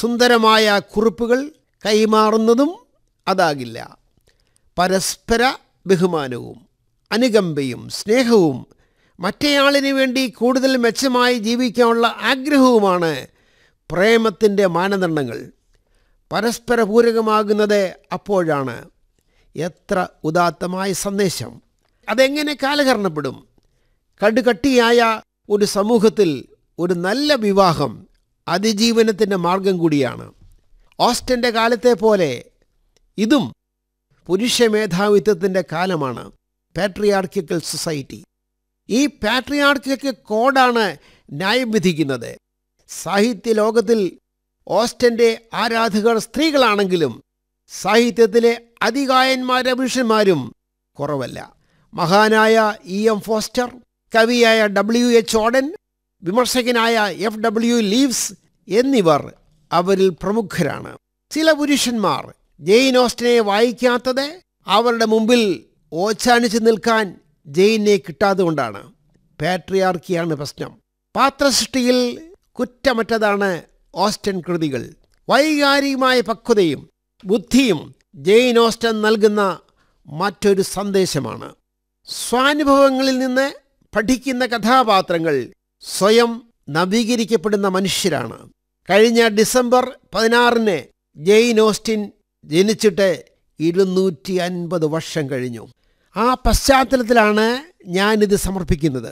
സുന്ദരമായ കുറിപ്പുകൾ കൈമാറുന്നതും അതാകില്ല പരസ്പര ബഹുമാനവും അനുകമ്പയും സ്നേഹവും മറ്റേയാളിന് വേണ്ടി കൂടുതൽ മെച്ചമായി ജീവിക്കാനുള്ള ആഗ്രഹവുമാണ് പ്രേമത്തിൻ്റെ മാനദണ്ഡങ്ങൾ പരസ്പര പൂരകമാകുന്നത് അപ്പോഴാണ് എത്ര ഉദാത്തമായ സന്ദേശം അതെങ്ങനെ കാലഹരണപ്പെടും കടുകട്ടിയായ ഒരു സമൂഹത്തിൽ ഒരു നല്ല വിവാഹം അതിജീവനത്തിൻ്റെ മാർഗം കൂടിയാണ് ഓസ്റ്റൻ്റെ കാലത്തെ പോലെ ഇതും പുരുഷ മേധാവിത്വത്തിൻ്റെ കാലമാണ് പാട്രിയാർക്കിക്കൽ സൊസൈറ്റി ഈ പാട്രിയാർക്കിക്കൽ കോഡാണ് ന്യായം വിധിക്കുന്നത് സാഹിത്യ ലോകത്തിൽ ഓസ്റ്റന്റെ ആരാധകർ സ്ത്രീകളാണെങ്കിലും സാഹിത്യത്തിലെ അതികായന്മാരും പുരുഷന്മാരും കുറവല്ല മഹാനായ ഇ എം ഫോസ്റ്റർ കവിയായ ഡബ്ല്യു എച്ച് ഓഡൻ വിമർശകനായ എഫ് ഡബ്ല്യു ലീവ്സ് എന്നിവർ അവരിൽ പ്രമുഖരാണ് ചില പുരുഷന്മാർ ജെയിൻ ഓസ്റ്റനെ വായിക്കാത്തത് അവരുടെ മുമ്പിൽ ഓച്ചാനിച്ച് നിൽക്കാൻ ജെയിനെ കിട്ടാതുകൊണ്ടാണ് പാട്രിയാർക്കിയാണ് പ്രശ്നം പാത്രസൃഷ്ടിയിൽ കുറ്റമറ്റതാണ് ഓസ്റ്റൻ കൃതികൾ വൈകാരികമായ പക്വതയും ബുദ്ധിയും ജെയിൻ ഓസ്റ്റൻ നൽകുന്ന മറ്റൊരു സന്ദേശമാണ് സ്വാനുഭവങ്ങളിൽ നിന്ന് പഠിക്കുന്ന കഥാപാത്രങ്ങൾ സ്വയം നവീകരിക്കപ്പെടുന്ന മനുഷ്യരാണ് കഴിഞ്ഞ ഡിസംബർ പതിനാറിന് ജെയിൻ ഓസ്റ്റിൻ ജനിച്ചിട്ട് ഇരുന്നൂറ്റി അൻപത് വർഷം കഴിഞ്ഞു ആ പശ്ചാത്തലത്തിലാണ് ഞാനിത് സമർപ്പിക്കുന്നത്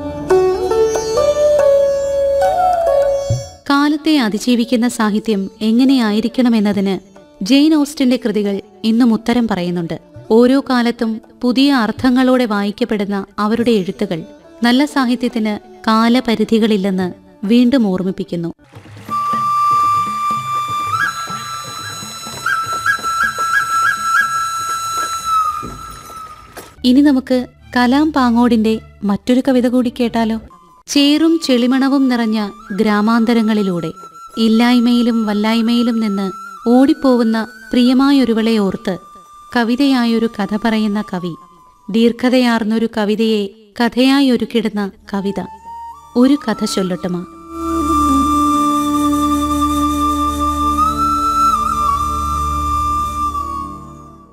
കാലത്തെ അതിജീവിക്കുന്ന സാഹിത്യം എങ്ങനെയായിരിക്കണമെന്നതിന് ജെയിൻ ഓസ്റ്റിന്റെ കൃതികൾ ഇന്നും ഉത്തരം പറയുന്നുണ്ട് ഓരോ കാലത്തും പുതിയ അർത്ഥങ്ങളോടെ വായിക്കപ്പെടുന്ന അവരുടെ എഴുത്തുകൾ നല്ല സാഹിത്യത്തിന് കാലപരിധികളില്ലെന്ന് വീണ്ടും ഓർമ്മിപ്പിക്കുന്നു ഇനി നമുക്ക് കലാം പാങ്ങോടിന്റെ മറ്റൊരു കവിത കൂടി കേട്ടാലോ ചേറും ചെളിമണവും നിറഞ്ഞ ഗ്രാമാന്തരങ്ങളിലൂടെ ഇല്ലായ്മയിലും വല്ലായ്മയിലും നിന്ന് ഓടിപ്പോവുന്ന പ്രിയമായൊരുവളെ ഓർത്ത് കവിതയായൊരു കഥ പറയുന്ന കവി ദീർഘതയാർന്നൊരു കവിതയെ കഥയായി ഒരുക്കിടുന്ന കവിത ഒരു കഥ ചൊല്ലട്ടുമാ